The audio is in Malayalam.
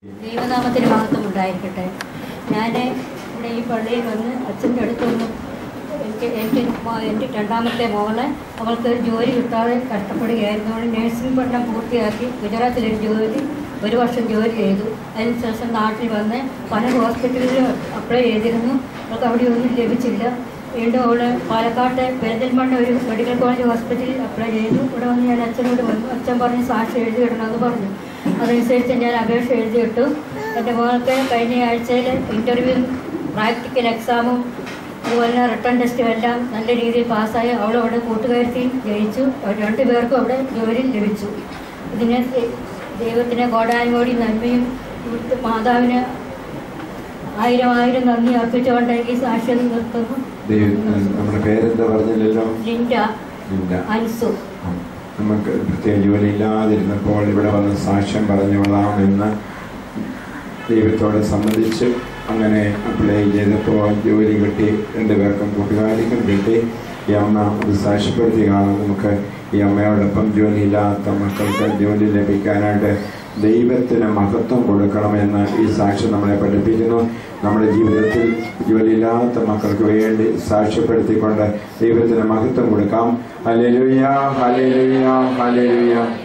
ദൈവനാമത്തിന് മഹത്വം ഉണ്ടായിരിക്കട്ടെ ഞാൻ ഇവിടെ ഈ പള്ളിയിൽ വന്ന് അച്ഛൻ്റെ അടുത്ത് വന്ന് എനിക്ക് എൻ്റെ മോ- എൻ്റെ രണ്ടാമത്തെ മോളെ അവൾക്ക് ഒരു ജോലി കിട്ടാതെ കഷ്ടപ്പെടുകയായിരുന്നു അവൾ നഴ്സിംഗ് പഠനം പൂർത്തിയാക്കി ഗുജറാത്തിലൊരു ജോലി ഒരു വർഷം ജോലി ചെയ്തു അതിനുശേഷം നാട്ടിൽ വന്ന് പല ഹോസ്പിറ്റലിൽ അപ്ലൈ ചെയ്തിരുന്നു അവൾക്ക് അവിടെ ഒന്നും ലഭിച്ചില്ല വീണ്ടും അവള് പാലക്കാട്ട് പെരിന്തൽമണ്ണ ഒരു മെഡിക്കൽ കോളേജ് ഹോസ്പിറ്റലിൽ അപ്ലൈ ചെയ്തു ഇവിടെ വന്ന് ഞാൻ അച്ഛനോട് വന്നു അച്ഛൻ പറഞ്ഞ് സാക്ഷി എഴുതിയിടണമെന്ന് പറഞ്ഞു അതനുസരിച്ച് ഞാൻ അപേക്ഷ എഴുതിയിട്ടു എൻ്റെ മോൾക്ക് കഴിഞ്ഞ ആഴ്ചയിൽ ഇൻ്റർവ്യൂ പ്രാക്ടിക്കൽ എക്സാമും അതുപോലെ തന്നെ റിട്ടേൺ ടെസ്റ്റും എല്ലാം നല്ല രീതിയിൽ പാസ്സായി അവൾ അവിടെ കൂട്ടുകാരത്തിയും ജയിച്ചു അവർ രണ്ടുപേർക്കും അവിടെ ജോലി ലഭിച്ചു ഇതിന് ദൈ- ദൈവത്തിന് കോടാനുകോടി നന്മയും ഇവിടുത്തെ മാതാവിന് ആയിരം ആയിരം നന്ദി അർപ്പിച്ചുകൊണ്ട് ഈ സാക്ഷ്യം നിർത്തുന്നു ദൈവം നമ്മുടെ പേരെന്താ പറഞ്ഞില്ലല്ലോ ലിൻഡ ഇല്ല അൻസു നമുക്ക് പ്രത്യേക ജോലി ഇല്ലാതിരുന്നപ്പോൾ ഇവിടെ വന്ന് സാക്ഷ്യം പറഞ്ഞോളാമെന്ന് ദൈവത്തോട് സംബന്ധിച്ച് അങ്ങനെ അപ്ലൈ ചെയ്തപ്പോൾ ജോലി കിട്ടി രണ്ടുപേർക്കും കൂട്ടുകാരിക്കും കിട്ടി ഈ അമ്മ അത് സാക്ഷ്യപ്പെടുത്തി കാണാം നമുക്ക് ഈ അമ്മയോടൊപ്പം ജോലിയില്ലാത്ത മക്കൾക്ക് ജോലി ലഭിക്കാനായിട്ട് ദൈവത്തിന് മഹത്വം കൊടുക്കണമെന്ന് ഈ സാക്ഷ്യം നമ്മളെ പഠിപ്പിക്കുന്നു നമ്മുടെ ജീവിതത്തിൽ ജോലിയില്ലാത്ത മക്കൾക്ക് വേണ്ടി സാക്ഷ്യപ്പെടുത്തിക്കൊണ്ട് ദൈവത്തിന് മഹത്വം കൊടുക്കാം ഹലേലുയ ഹലേലുയ ഹലേലുയ